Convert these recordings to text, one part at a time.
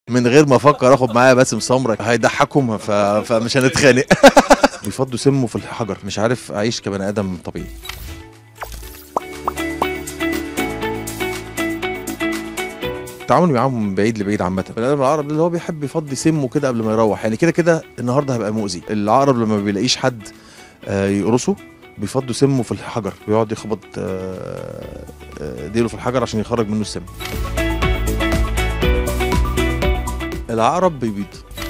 من غير ما افكر اخد معايا باسم سمره هيضحكهم ف... فمش هنتخانق بيفضوا سمه في الحجر مش عارف اعيش كبني ادم طبيعي التعامل معاهم من بعيد لبعيد عامة، البني ادم العقرب ده اللي هو بيحب يفضي سمه كده قبل ما يروح، يعني كده كده النهارده هيبقى مؤذي، العقرب لما بيلاقيش حد آه، يقرصه بيفضوا سمه في الحجر، بيقعد يخبط آه، آه، ديله في الحجر عشان يخرج منه السم. العقرب بيبيض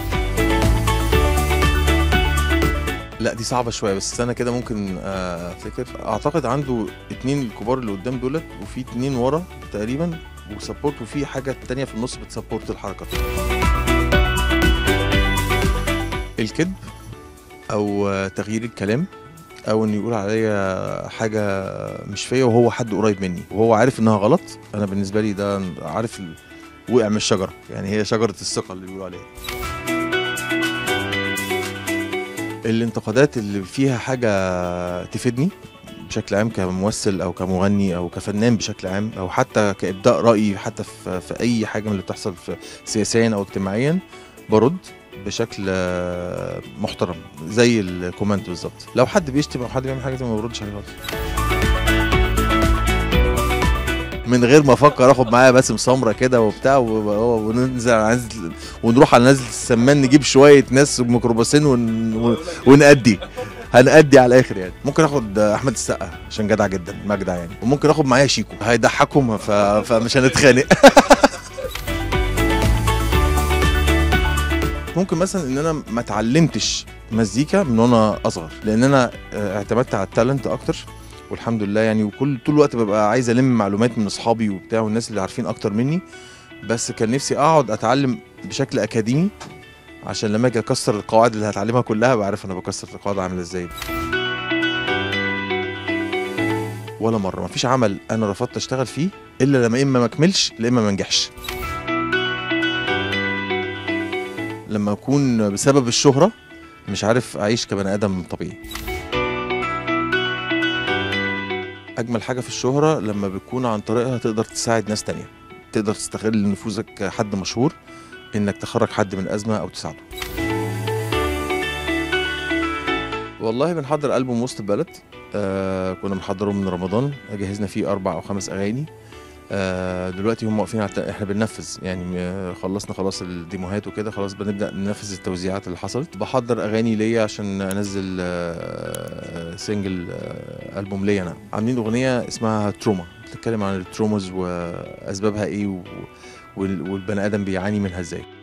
لا دي صعبة شوية بس أنا كده ممكن آه، أفتكر أعتقد عنده اتنين الكبار اللي قدام دولت وفي اتنين ورا تقريبا وسبورت وفي حاجة تانية في النص بتسبورت الحركة الكذب أو آه، تغيير الكلام أو إنه يقول عليا حاجة مش فيا وهو حد قريب مني وهو عارف إنها غلط أنا بالنسبة لي ده عارف ال- وقع من الشجرة يعني هي شجرة الثقة اللي بيقولوا عليها الانتقادات اللي فيها حاجة تفيدني بشكل عام كممثل او كمغني او كفنان بشكل عام او حتى كابداء راي حتى في, في اي حاجه من اللي بتحصل في سياسيا او اجتماعيا برد بشكل آه، محترم زي الكومنت بالظبط لو حد بيشتم او حد بيعمل حاجه زي ما بردش عليه خالص من غير ما افكر اخد معايا باسم سمره كده وبتاع و- وننزل على نزل ونروح على نزله السمان نجيب شويه ناس ميكروباصين ون... ون- ونأدي هنأدي على الاخر يعني ممكن اخد احمد السقا عشان جدع جدا مجدع يعني وممكن اخد معايا شيكو هيضحكهم ف... فمش هنتخانق ممكن مثلا ان انا ما اتعلمتش مزيكا من وانا اصغر لان انا آه، اعتمدت على التالنت اكتر والحمد لله يعني وكل طول الوقت ببقى عايز الم معلومات من اصحابي وبتاع والناس اللي عارفين اكتر مني بس كان نفسي اقعد اتعلم بشكل اكاديمي عشان لما اجي اكسر القواعد اللي هتعلمها كلها بعرف انا بكسر القواعد عامله ازاي ولا مره مفيش عمل انا رفضت اشتغل فيه الا لما اما ما اكملش لا اما ما انجحش لما اكون بسبب الشهره مش عارف اعيش كبني ادم طبيعي اجمل حاجه في الشهره لما بتكون عن طريقها تقدر تساعد ناس تانية تقدر تستغل نفوذك كحد مشهور انك تخرج حد من ازمه او تساعده والله بنحضر ألبوم وسط البلد آه كنا بنحضره من رمضان جهزنا فيه أربع أو خمس أغاني آه دلوقتي هم واقفين على الت- احنا بننفذ يعني آه، خلصنا خلاص الديموهات وكده خلاص بنبدا ننفذ التوزيعات اللي حصلت بحضر اغاني ليا عشان انزل آه سنجل آه البوم ليا انا عاملين اغنيه اسمها تروما بتتكلم عن التروماز واسبابها ايه و- وال- والبني ادم بيعاني منها ازاي